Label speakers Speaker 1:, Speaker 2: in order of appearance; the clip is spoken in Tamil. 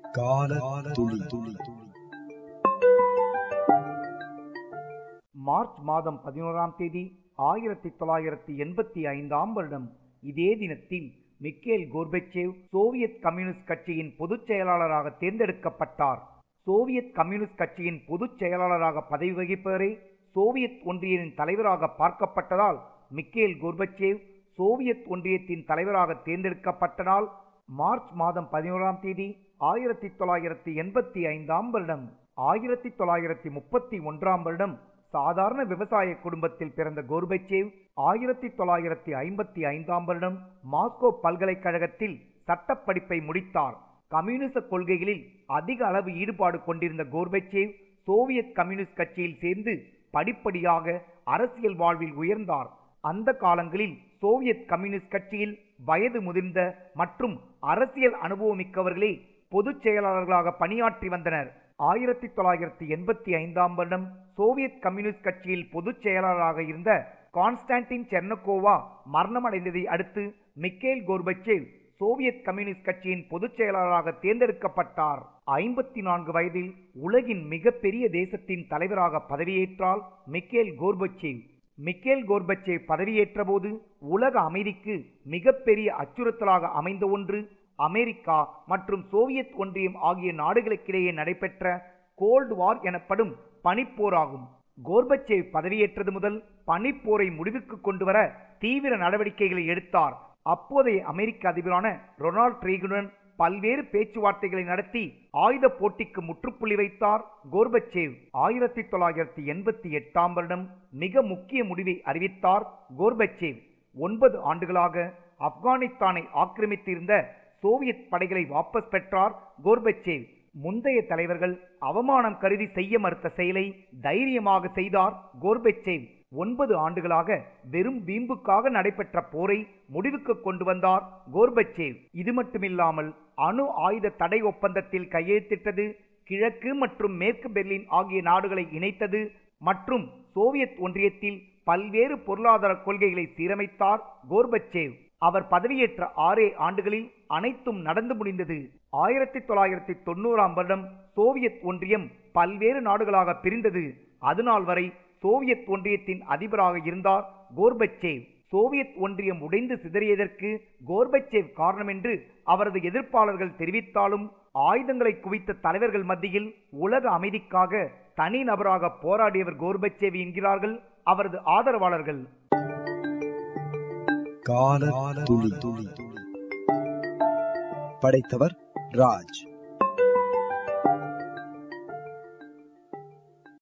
Speaker 1: கால துளி
Speaker 2: மார்ச் மாதம் பதினோராம் தேதி ஆயிரத்தி தொள்ளாயிரத்தி எண்பத்தி ஐந்தாம் வருடம் இதே தினத்தில் மிக்கேல் கோர்பச்சேவ் சோவியத் கம்யூனிஸ்ட் கட்சியின் பொதுச் செயலாளராக தேர்ந்தெடுக்கப்பட்டார் சோவியத் கம்யூனிஸ்ட் கட்சியின் பொதுச் செயலாளராக பதவி வகிப்பவரே சோவியத் ஒன்றியத்தின் தலைவராக பார்க்கப்பட்டதால் மிக்கேல் கோர்பச்சேவ் சோவியத் ஒன்றியத்தின் தலைவராக தேர்ந்தெடுக்கப்பட்டதால் மார்ச் மாதம் பதினோராம் தேதி ஆயிரத்தி தொள்ளாயிரத்தி எண்பத்தி ஐந்தாம் வருடம் ஆயிரத்தி தொள்ளாயிரத்தி முப்பத்தி ஒன்றாம் வருடம் சாதாரண விவசாய குடும்பத்தில் பிறந்த கோர்பச்சேவ் ஆயிரத்தி தொள்ளாயிரத்தி ஐம்பத்தி ஐந்தாம் வருடம் மாஸ்கோ பல்கலைக்கழகத்தில் சட்டப்படிப்பை முடித்தார் கம்யூனிச கொள்கைகளில் அதிக அளவு ஈடுபாடு கொண்டிருந்த கோர்பச்சேவ் சோவியத் கம்யூனிஸ்ட் கட்சியில் சேர்ந்து படிப்படியாக அரசியல் வாழ்வில் உயர்ந்தார் அந்த காலங்களில் சோவியத் கம்யூனிஸ்ட் கட்சியில் வயது முதிர்ந்த மற்றும் அரசியல் அனுபவமிக்கவர்களே பொதுச் செயலாளர்களாக பணியாற்றி வந்தனர் ஆயிரத்தி தொள்ளாயிரத்தி எண்பத்தி ஐந்தாம் வருடம் சோவியத் கம்யூனிஸ்ட் கட்சியில் பொதுச் செயலாளராக இருந்த கான்ஸ்டான்டின் செர்னகோவா மரணமடைந்ததை அடுத்து மிக்கேல் கோர்பச்சேவ் சோவியத் கம்யூனிஸ்ட் கட்சியின் பொதுச் செயலாளராக தேர்ந்தெடுக்கப்பட்டார் ஐம்பத்தி நான்கு வயதில் உலகின் மிகப்பெரிய தேசத்தின் தலைவராக பதவியேற்றால் மிக்கேல் கோர்பச்சேவ் மிக்கேல் கோர்பச்சேவ் பதவியேற்ற போது உலக அமைதிக்கு மிகப்பெரிய அச்சுறுத்தலாக அமைந்த ஒன்று அமெரிக்கா மற்றும் சோவியத் ஒன்றியம் ஆகிய நாடுகளுக்கிடையே நடைபெற்ற கோல்டு வார் எனப்படும் பனிப்போராகும் கோர்பச்சேவ் பதவியேற்றது முதல் பனிப்போரை முடிவுக்கு கொண்டு வர தீவிர நடவடிக்கைகளை எடுத்தார் அப்போதைய அமெரிக்க அதிபரான ரொனால்ட் ரீகனுடன் பல்வேறு பேச்சுவார்த்தைகளை நடத்தி ஆயுத போட்டிக்கு முற்றுப்புள்ளி வைத்தார் கோர்பச்சேவ் ஆயிரத்தி தொள்ளாயிரத்தி எண்பத்தி எட்டாம் வருடம் மிக முக்கிய முடிவை அறிவித்தார் கோர்பச்சேவ் ஒன்பது ஆண்டுகளாக ஆப்கானிஸ்தானை ஆக்கிரமித்திருந்த சோவியத் படைகளை வாபஸ் பெற்றார் கோர்பச்சேவ் முந்தைய தலைவர்கள் அவமானம் கருதி செய்ய மறுத்த செயலை தைரியமாக செய்தார் கோர்பச்சேவ் ஒன்பது ஆண்டுகளாக வெறும் வீம்புக்காக நடைபெற்ற போரை முடிவுக்கு கொண்டு வந்தார் கோர்பச்சேவ் இது மட்டுமில்லாமல் அணு ஆயுத தடை ஒப்பந்தத்தில் கையெழுத்திட்டது கிழக்கு மற்றும் மேற்கு பெர்லின் ஆகிய நாடுகளை இணைத்தது மற்றும் சோவியத் ஒன்றியத்தில் பல்வேறு பொருளாதார கொள்கைகளை சீரமைத்தார் கோர்பச்சேவ் அவர் பதவியேற்ற ஆறே ஆண்டுகளில் அனைத்தும் நடந்து முடிந்தது ஆயிரத்தி தொள்ளாயிரத்தி தொண்ணூறாம் வருடம் சோவியத் ஒன்றியம் பல்வேறு நாடுகளாக பிரிந்தது அதுநாள் வரை சோவியத் ஒன்றியத்தின் அதிபராக இருந்தார் கோர்பச்சேவ் சோவியத் ஒன்றியம் உடைந்து சிதறியதற்கு கோர்பச்சேவ் காரணம் என்று அவரது எதிர்ப்பாளர்கள் தெரிவித்தாலும் ஆயுதங்களை குவித்த தலைவர்கள் மத்தியில் உலக அமைதிக்காக தனி நபராக போராடியவர் கோர்பச்சேவ் என்கிறார்கள் அவரது ஆதரவாளர்கள்
Speaker 1: கால துளி படைத்தவர் ராஜ்